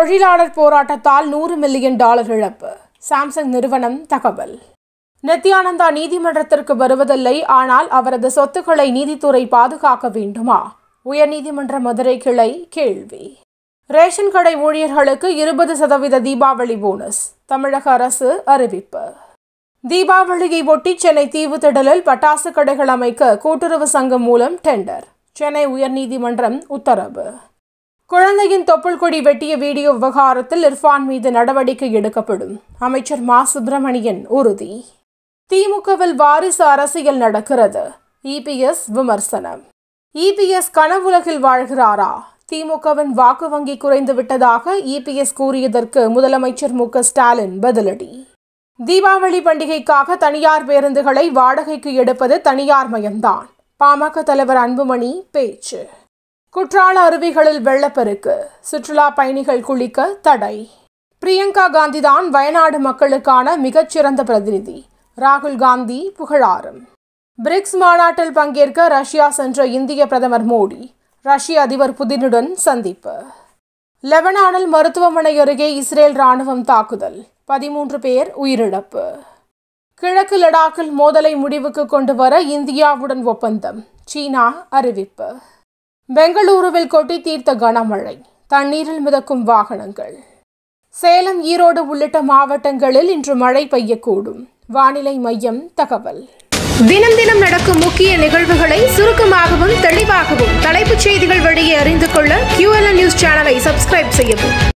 தொழிலாளர் போராட்டத்தால் நூறு million dollar இழப்பு சாம்சங் நிறுவனம் தகவல் நித்யானந்தா நீதிமன்றத்திற்கு வருவதில்லை ஆனால் அவரது சொத்துக்களை நீதித்துறை பாதுகாக்க வேண்டுமா உயர்நீதிமன்ற மதுரை கிளை கேள்வி ரேஷன் கடை ஊழியர்களுக்கு இருபது சதவீத தீபாவளி போனஸ் தமிழக அரசு அறிவிப்பு தீபாவளியை ஒட்டி சென்னை தீவுத்திடலில் பட்டாசு கடைகள் அமைக்க கூட்டுறவு சங்கம் மூலம் டெண்டர் சென்னை உயர்நீதிமன்றம் உத்தரவு குழந்தையின் தொப்புள் கொடி வெட்டிய வீடியோ விவகாரத்தில் இர்ஃபான் மீது நடவடிக்கை எடுக்கப்படும் அமைச்சர் மா சுப்பிரமணியன் உறுதி திமுகவில் வாரிசு அரசியல் நடக்கிறது இபிஎஸ் விமர்சனம் இபிஎஸ் கனவுலகில் வாழ்கிறாரா திமுகவின் வாக்கு வங்கி குறைந்து விட்டதாக இபிஎஸ் கூறியதற்கு முதலமைச்சர் மு க ஸ்டாலின் பதிலடி தீபாவளி பண்டிகைக்காக தனியார் பேருந்துகளை வாடகைக்கு எடுப்பது தனியார் மயம்தான் பாமக தலைவர் அன்புமணி பேச்சு குற்றால அருவிகளில் வெள்ளப்பெருக்கு சுற்றுலா பயணிகள் குளிக்க தடை பிரியங்கா காந்திதான் வயநாடு மக்களுக்கான மிகச்சிறந்த பிரதிநிதி ராகுல் காந்தி புகழாரம் பிரிக்ஸ் மாநாட்டில் பங்கேற்க ரஷ்யா சென்ற இந்திய பிரதமர் மோடி ரஷ்ய அதிபர் புதினுடன் சந்திப்பு லெபனானில் மருத்துவமனை அருகே இஸ்ரேல் ராணுவம் தாக்குதல் பதிமூன்று பேர் உயிரிழப்பு கிழக்கு லடாக்கில் மோதலை முடிவுக்கு கொண்டு வர இந்தியாவுடன் ஒப்பந்தம் சீனா அறிவிப்பு பெங்களூருவில் கொட்டி தீர்த்த கனமழை தண்ணீரில் மிதக்கும் வாகனங்கள் சேலம் ஈரோடு உள்ளிட்ட மாவட்டங்களில் இன்று மழை பெய்யக்கூடும் வானிலை மையம் தகவல் தினம் தினம் நடக்கும் முக்கிய நிகழ்வுகளை சுருக்கமாகவும் தெளிவாகவும் தலைப்புச் செய்திகள் வழியே அறிந்து கொள்ள QLN நியூஸ் சேனலை சப்ஸ்கிரைப் செய்யவும்